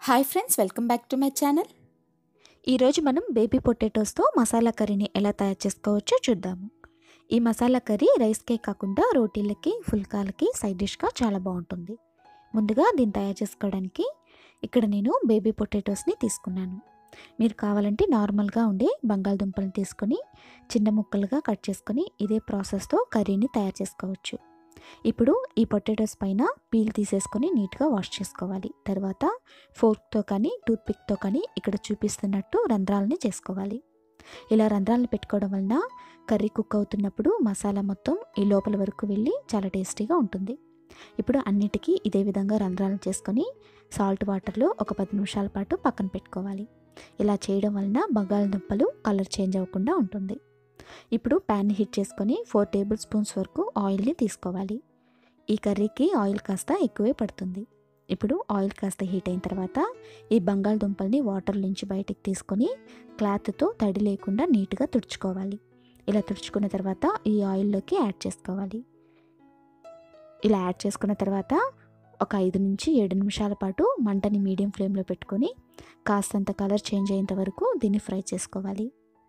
hi friends welcome back to my channel ఈరోజు మనం baby పొటాటోస్తో masala కర్రీని ఎలా తయారు చేసుకోవచ్చో చూద్దాము ఈ మసాలా కర్రీ రైస్కే కాకుండా రోటీలకి ఫుల్కాలకి సైడ్ డిష్గా చాలా బాగుంటుంది ముందుగా దీన్ని తయారు చేసుకోవడానికి ఇక్కడ నేను బేబీ పొటాటోస్ని తీసుకున్నాను మీరు కావాలంటే నార్మల్గా ఉండే బంగాళదుంపలను తీసుకొని చిన్న ముక్కలుగా కట్ చేసుకొని ఇదే ప్రాసెస్తో కర్రీని తయారు చేసుకోవచ్చు ఇప్పుడు ఈ పొటాటోస్ పైన పీల్ తీసేసుకొని నీట్గా వాష్ చేసుకోవాలి తర్వాత ఫోర్క్తో కానీ టూత్పిక్తో కానీ ఇక్కడ చూపిస్తున్నట్టు రంధ్రాలని చేసుకోవాలి ఇలా రంధ్రాలను పెట్టుకోవడం వలన కర్రీ కుక్ అవుతున్నప్పుడు మసాలా మొత్తం ఈ లోపల వరకు వెళ్ళి చాలా టేస్టీగా ఉంటుంది ఇప్పుడు అన్నిటికీ ఇదే విధంగా రంధ్రాలను చేసుకొని సాల్ట్ వాటర్లో ఒక పది నిమిషాల పాటు పక్కన పెట్టుకోవాలి ఇలా చేయడం వలన బంగాళదుంపలు కలర్ చేంజ్ అవ్వకుండా ఉంటుంది ఇప్పుడు ప్యాన్ హీట్ చేసుకొని ఫోర్ టేబుల్ స్పూన్స్ వరకు ఆయిల్ని తీసుకోవాలి ఈ కర్రీకి ఆయిల్ కాస్త ఎక్కువే పడుతుంది ఇప్పుడు ఆయిల్ కాస్త హీట్ అయిన తర్వాత ఈ బంగాళదుంపల్ని వాటర్ నుంచి బయటికి తీసుకొని క్లాత్తో తడి లేకుండా నీట్గా తుడుచుకోవాలి ఇలా తుడుచుకున్న తర్వాత ఈ ఆయిల్లోకి యాడ్ చేసుకోవాలి ఇలా యాడ్ చేసుకున్న తర్వాత ఒక ఐదు నుంచి ఏడు నిమిషాల పాటు మంటని మీడియం ఫ్లేమ్లో పెట్టుకొని కాస్తంత కలర్ చేంజ్ అయ్యేంత వరకు దీన్ని ఫ్రై చేసుకోవాలి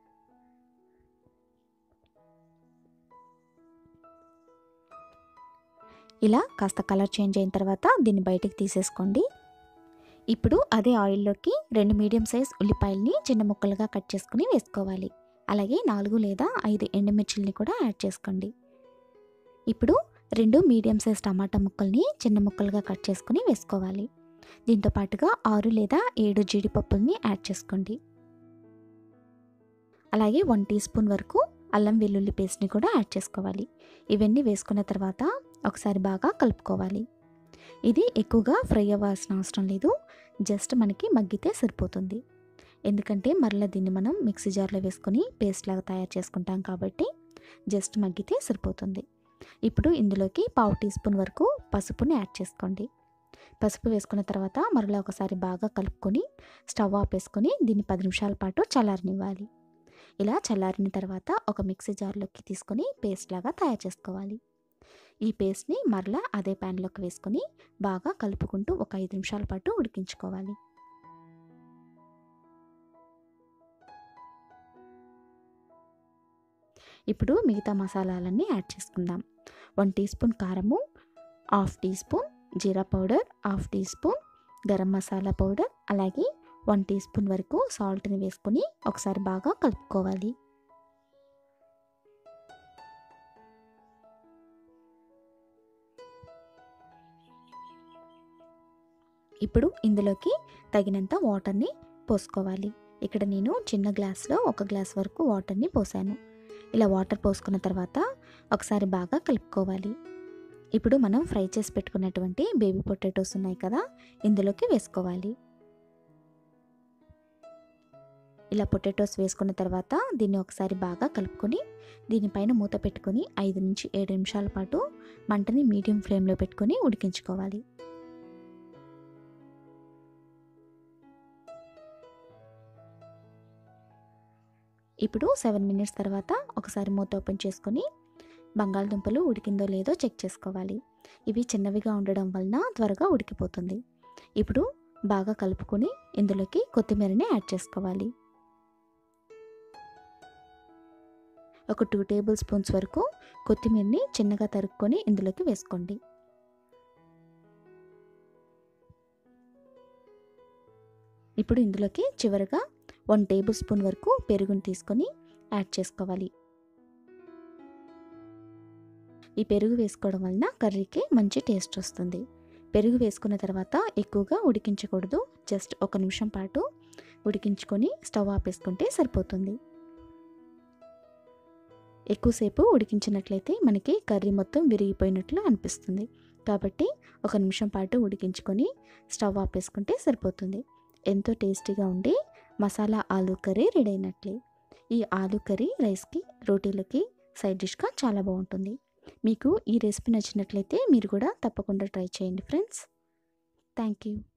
ఇలా కాస్త కలర్ చేంజ్ అయిన తర్వాత దీన్ని బయటికి తీసేసుకోండి ఇప్పుడు అదే ఆయిల్లోకి రెండు మీడియం సైజ్ ఉల్లిపాయల్ని చిన్న ముక్కలుగా కట్ చేసుకుని వేసుకోవాలి అలాగే నాలుగు లేదా ఐదు ఎండుమిర్చిల్ని కూడా యాడ్ చేసుకోండి ఇప్పుడు రెండు మీడియం సైజ్ టమాటా ముక్కల్ని చిన్న ముక్కలుగా కట్ చేసుకుని వేసుకోవాలి దీంతో పాటుగా ఆరు లేదా ఏడు జీడిపప్పుల్ని యాడ్ చేసుకోండి అలాగే వన్ టీ స్పూన్ వరకు అల్లం వెల్లుల్లి పేస్ట్ని కూడా యాడ్ చేసుకోవాలి ఇవన్నీ వేసుకున్న తర్వాత ఒకసారి బాగా కలుపుకోవాలి ఇది ఎక్కువగా ఫ్రై అవ్వాల్సిన అవసరం లేదు జస్ట్ మనకి మగ్గితే సరిపోతుంది ఎందుకంటే మరలా దీన్ని మనం మిక్సీ జార్లో వేసుకొని పేస్ట్ లాగా తయారు చేసుకుంటాం కాబట్టి జస్ట్ మగ్గితే సరిపోతుంది ఇప్పుడు ఇందులోకి పావు టీ స్పూన్ వరకు పసుపుని యాడ్ చేసుకోండి పసుపు వేసుకున్న తర్వాత మరలా ఒకసారి బాగా కలుపుకొని స్టవ్ ఆపేసుకొని దీన్ని పది నిమిషాల పాటు చల్లారనివ్వాలి ఇలా చల్లారిన తర్వాత ఒక మిక్సీ జార్లోకి తీసుకొని పేస్ట్ లాగా తయారు చేసుకోవాలి ఈ పేస్ట్ని మరలా అదే ప్యాన్లోకి వేసుకొని బాగా కలుపుకుంటూ ఒక ఐదు నిమిషాల పాటు ఉడికించుకోవాలి ఇప్పుడు మిగతా మసాలాలన్నీ యాడ్ చేసుకుందాం వన్ టీ స్పూన్ కారము half teaspoon jeera powder half teaspoon garam masala powder అలాగే వన్ టీ స్పూన్ వరకు సాల్ట్ని వేసుకొని ఒకసారి బాగా కలుపుకోవాలి ఇప్పుడు ఇందులోకి తగినంత వాటర్ని పోసుకోవాలి ఇక్కడ నేను చిన్న గ్లాస్లో ఒక గ్లాస్ వరకు వాటర్ని పోసాను ఇలా వాటర్ పోసుకున్న తర్వాత ఒకసారి బాగా కలుపుకోవాలి ఇప్పుడు మనం ఫ్రై చేసి పెట్టుకున్నటువంటి బేబీ పొటాటోస్ ఉన్నాయి కదా ఇందులోకి వేసుకోవాలి ఇలా పొటాటోస్ వేసుకున్న తర్వాత దీన్ని ఒకసారి బాగా కలుపుకొని దీనిపైన మూత పెట్టుకొని ఐదు నుంచి ఏడు నిమిషాల పాటు మంటని మీడియం ఫ్లేమ్లో పెట్టుకొని ఉడికించుకోవాలి ఇప్పుడు సెవెన్ మినిట్స్ తర్వాత ఒకసారి మూత ఓపెన్ చేసుకొని బంగాళదుంపలు ఉడికిందో లేదో చెక్ చేసుకోవాలి ఇవి చిన్నవిగా ఉండడం వలన త్వరగా ఉడికిపోతుంది ఇప్పుడు బాగా కలుపుకొని ఇందులోకి కొత్తిమీరని యాడ్ చేసుకోవాలి ఒక టూ టేబుల్ స్పూన్స్ వరకు కొత్తిమీరని చిన్నగా తరుక్కొని ఇందులోకి వేసుకోండి ఇప్పుడు ఇందులోకి చివరిగా వన్ టేబుల్ స్పూన్ వరకు పెరుగుని తీసుకొని యాడ్ చేసుకోవాలి ఈ పెరుగు వేసుకోవడం వలన కర్రీకి మంచి టేస్ట్ వస్తుంది పెరుగు వేసుకున్న తర్వాత ఎక్కువగా ఉడికించకూడదు జస్ట్ ఒక నిమిషం పాటు ఉడికించుకొని స్టవ్ ఆపేసుకుంటే సరిపోతుంది ఎక్కువసేపు ఉడికించినట్లయితే మనకి కర్రీ మొత్తం విరిగిపోయినట్లు అనిపిస్తుంది కాబట్టి ఒక నిమిషం పాటు ఉడికించుకొని స్టవ్ ఆపేసుకుంటే సరిపోతుంది ఎంతో టేస్టీగా ఉండి మసాలా ఆలూ కర్రీ రెడీ అయినట్లే ఈ ఆలూ కర్రీ రైస్కి రోటీలకి సైడ్ డిష్గా చాలా బాగుంటుంది మీకు ఈ రెసిపీ నచ్చినట్లయితే మీరు కూడా తప్పకుండా ట్రై చేయండి ఫ్రెండ్స్ థ్యాంక్ యూ